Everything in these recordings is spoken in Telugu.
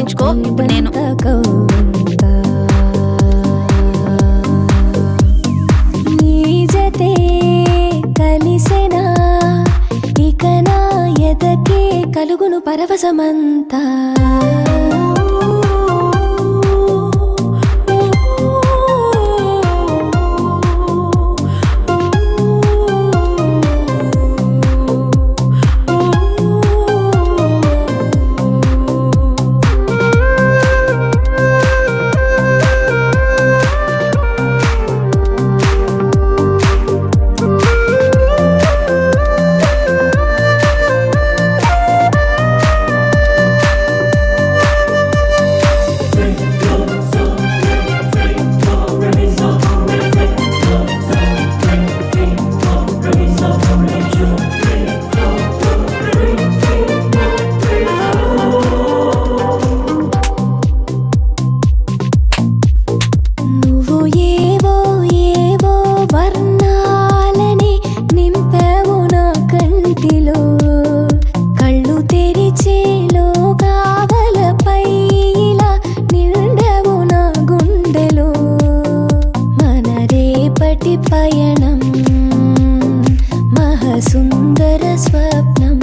ప్రేమించుకో ఇప్పుడు నేను నీ జతే కలిసెనా ఇక నా ఎదకే కలుగును పరవశమంతా నువ్వు ఏవో ఏవో వర్ణాలని నింపావు నా కంటిలో కళ్ళు తెరిచేలో కావలపై ఇలా నిండవు నా గుండెలో మన రేపటి పయనం మహసుందర స్వప్నం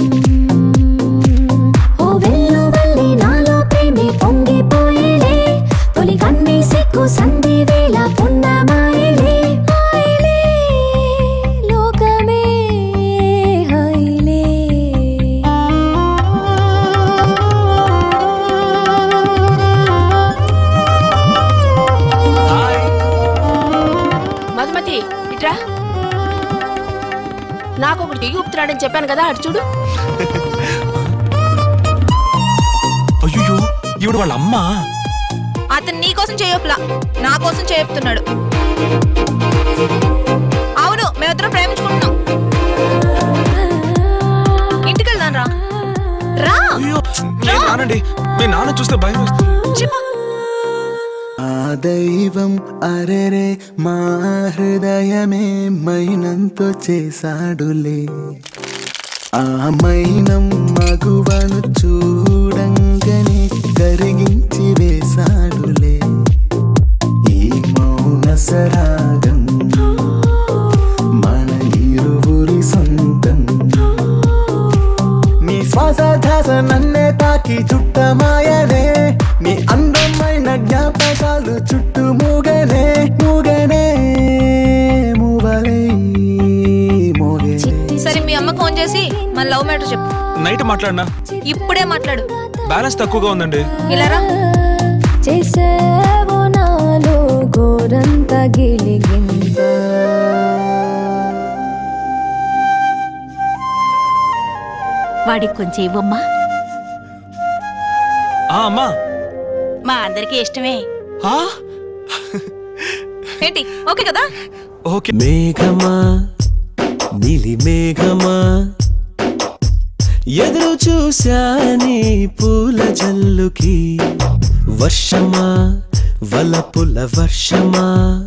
ఓ వెల్లువల్లి నాలో ప్రేమే పొంగిపోయేలే తొలి కన్ని సిక్కు సంధి వేళ పున్నమాయిలే హాయిలే లోకమే హాయిలే మధుమతి ఇట్రా నాకు ఒకటి దిగి ఊపుతున్నాడని చెప్పాను కదా అటు చూడు అయ్యో ఈవిడ వాళ్ళ అమ్మ అతను నీ కోసం చేయొప్లా నా కోసం చెప్తున్నాడు అవును మేమిద్దరం ప్రేమించుకుంటున్నాం ఇంటికి వెళ్దాం రా రా అయ్యో నేను నానండి మీ నాన్న చూస్తే భయం వేస్తుంది చెప్పు ఆ దైవం అరెరే మా హృదయమే మైనంతో చేశాడులే ఆ మైనం మగువను చూడంగానే కరిగించి వేశాడులే ఈ మౌన సరాగం మన ఇరువురి సొంతం నీ శ్వాస ధ్యాస నన్నే తాకి చుట్టమాయనే నీ అందమైన జ్ఞాపకాలు చుట్టూ మూగనే మూగనే మూవలే మోగే సరే మీ అమ్మ ఫోన్ చేసి మన లవ్ మ్యాటర్ చెప్పు నైట్ మాట్లాడినా ఇప్పుడే మాట్లాడు బ్యాలెన్స్ తక్కువగా ఉందండి ఇలా రా చేసావు నాలో గోరంత గిలిగింత వాడికి కొంచెం ఇవ్వమ్మా ఆ అమ్మా మా అందరికీ ఇష్టమే ఆ? ఏంటి ఓకే కదా ఓకే మేఘమా నీలి మేఘమా ఎదురు చూశాని పూల జల్లుకి వర్షమా వలపుల వర్షమా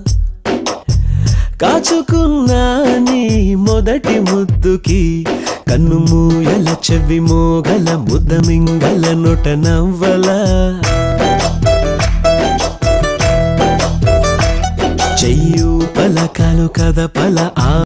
కాచుకున్నా నీ మొదటి ముద్దుకి కన్ను మూయల చెవి మోగల ముద్ద మింగల నొట నవ్వల చెయ్యు పలకాలు కథ పల ఆ